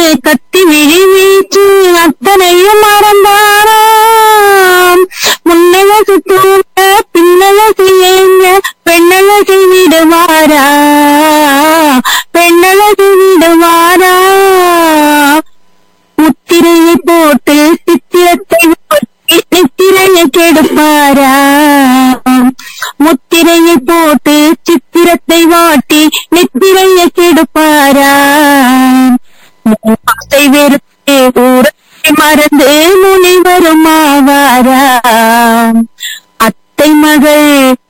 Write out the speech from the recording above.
கத்தி விழி வீச்சு அத்தனையும் மறந்தாராம் முன்னழகு தூங்க பின்னழகு ஏங்க பெண்ணழகு விடுவாரா பெண்ணழகு விடுவாரா முத்திரையை போட்டு சித்திரத்தை ஒட்டி நித்திரையை கெடுப்பாரா முத்திரையை